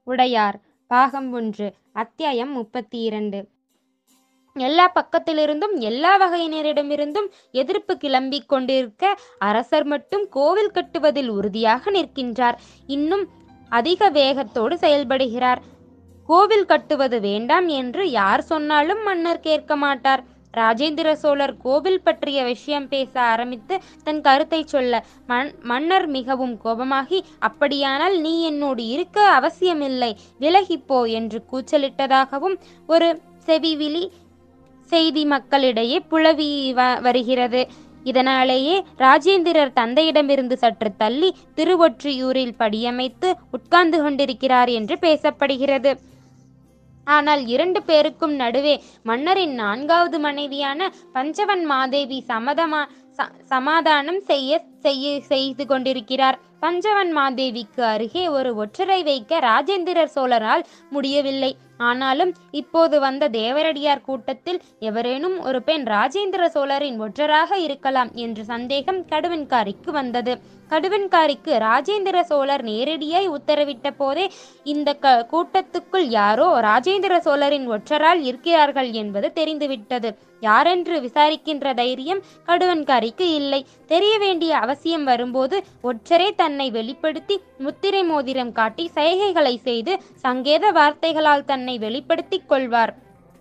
உடையார் பாகம் ஒன்று அத்தியாயம் முப்பத்தி இரண்டு எல்லா பக்கத்திலிருந்தும் எல்லா வகையினரிடமிருந்தும் எதிர்ப்பு கிளம்பிக் கொண்டிருக்க அரசர் மட்டும் கோவில் கட்டுவதில் உறுதியாக நிற்கின்றார் இன்னும் அதிக வேகத்தோடு செயல்படுகிறார் கோவில் கட்டுவது வேண்டாம் என்று யார் சொன்னாலும் மன்னர் கேட்க மாட்டார் ராஜேந்திர சோழர் கோவில் பற்றிய விஷயம் பேச ஆரம்பித்து தன் கருத்தை சொல்ல மன் மன்னர் மிகவும் கோபமாகி அப்படியானால் நீ என்னோடு இருக்க அவசியமில்லை விலகிப்போ என்று கூச்சலிட்டதாகவும் ஒரு செவிவிழி செய்தி மக்களிடையே புலவி வ- வருகிறது இதனாலேயே ராஜேந்திரர் தந்தையிடமிருந்து சற்று தள்ளி திருவொற்றியூரில் படியமைத்து உட்கார்ந்து கொண்டிருக்கிறார் என்று பேசப்படுகிறது ஆனால் இரண்டு பேருக்கும் நடுவே மன்னரின் நான்காவது மனைவியான பஞ்சவன் மாதேவி சமதமா ச- சமாதானம் செய்ய செய்ய செய்து கொண்டிருக்கிறார் பஞ்சவன் மாதேவிக்கு அருகே ஒரு ஒற்றரை வைக்க ராஜேந்திரர் சோழரால் முடியவில்லை ஆனாலும் இப்போது வந்த தேவரடியார் கூட்டத்தில் எவரேனும் ஒரு பெண் ராஜேந்திர சோழரின் ஒற்றராக இருக்கலாம் என்ற சந்தேகம் கடுவன்காரிக்கு வந்தது கடுவன்காரிக்கு ராஜேந்திர சோழர் நேரடியாய் உத்தரவிட்ட போதே இந்த க கூட்டத்துக்குள் யாரோ ராஜேந்திர சோழரின் ஒற்றரால் இருக்கிறார்கள் என்பது தெரிந்துவிட்டது யாரென்று விசாரிக்கின்ற தைரியம் கடுவன்காரிக்கு இல்லை தெரிய வேண்டிய அவசியம் வரும்போது ஒற்றரே தன்னை வெளிப்படுத்தி முத்திரை மோதிரம் காட்டி சைகைகளை செய்து சங்கேத வார்த்தைகளால் தன்னை வெளிப்படுத்திக் கொள்வார்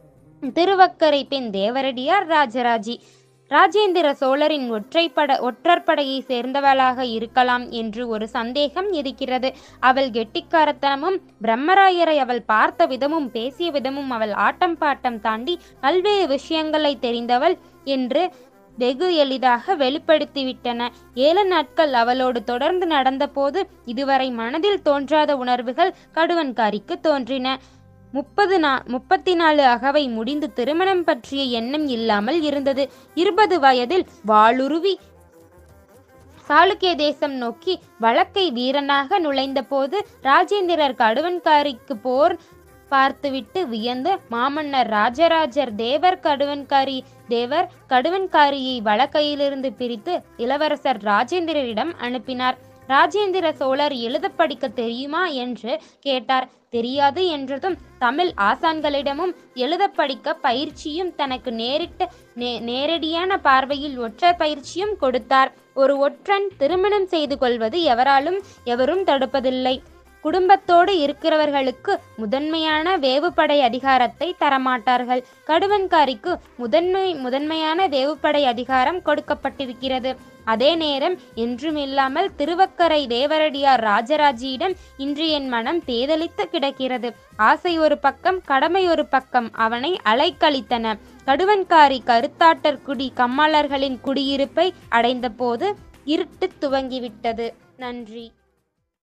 திருவக்கரை பெண் தேவரடியார் ராஜராஜி ராஜேந்திர சோழரின் ஒற்றைப்பட ஒற்றற்படையை சேர்ந்தவளாக இருக்கலாம் என்று ஒரு சந்தேகம் இருக்கிறது அவள் கெட்டிக்காரத்தனமும் பிரம்மராயரை அவள் பார்த்த விதமும் பேசிய விதமும் அவள் ஆட்டம் பாட்டம் தாண்டி பல்வேறு விஷயங்களை தெரிந்தவள் என்று வெகு எளிதாக வெளிப்படுத்திவிட்டன ஏழு நாட்கள் அவளோடு தொடர்ந்து நடந்தபோது இதுவரை மனதில் தோன்றாத உணர்வுகள் கடுவன்காரிக்கு தோன்றின முப்பது நா முப்பத்தி நாலு அகவை முடிந்து திருமணம் பற்றிய எண்ணம் இல்லாமல் இருந்தது இருபது வயதில் வாளுருவி சாளுக்கிய தேசம் நோக்கி வழக்கை வீரனாக நுழைந்தபோது ராஜேந்திரர் கடுவன்காரிக்கு போர் பார்த்துவிட்டு வியந்து மாமன்னர் ராஜராஜர் தேவர் கடுவன்காரி தேவர் கடுவன்காரியை வழக்கையிலிருந்து பிரித்து இளவரசர் ராஜேந்திரரிடம் அனுப்பினார் ராஜேந்திர சோழர் எழுத படிக்க தெரியுமா என்று கேட்டார் தெரியாது என்றதும் தமிழ் ஆசான்களிடமும் எழுத படிக்க பயிற்சியும் தனக்கு நேரிட்ட நே நேரடியான பார்வையில் ஒற்ற பயிற்சியும் கொடுத்தார் ஒரு ஒற்றன் திருமணம் செய்து கொள்வது எவராலும் எவரும் தடுப்பதில்லை குடும்பத்தோடு இருக்கிறவர்களுக்கு முதன்மையான வேவுப்படை அதிகாரத்தை தரமாட்டார்கள் கடுவன்காரிக்கு முதன்மை முதன்மையான வேவுப்படை அதிகாரம் கொடுக்கப்பட்டிருக்கிறது அதே நேரம் என்றுமில்லாமல் திருவக்கரை தேவரடியார் ராஜராஜியிடம் இன்று என் மனம் பேதலித்து கிடக்கிறது ஆசை ஒரு பக்கம் கடமை ஒரு பக்கம் அவனை அலைக்கழித்தன கடுவன்காரி கருத்தாட்டர் குடி கம்மாளர்களின் குடியிருப்பை அடைந்தபோது இருட்டு துவங்கிவிட்டது நன்றி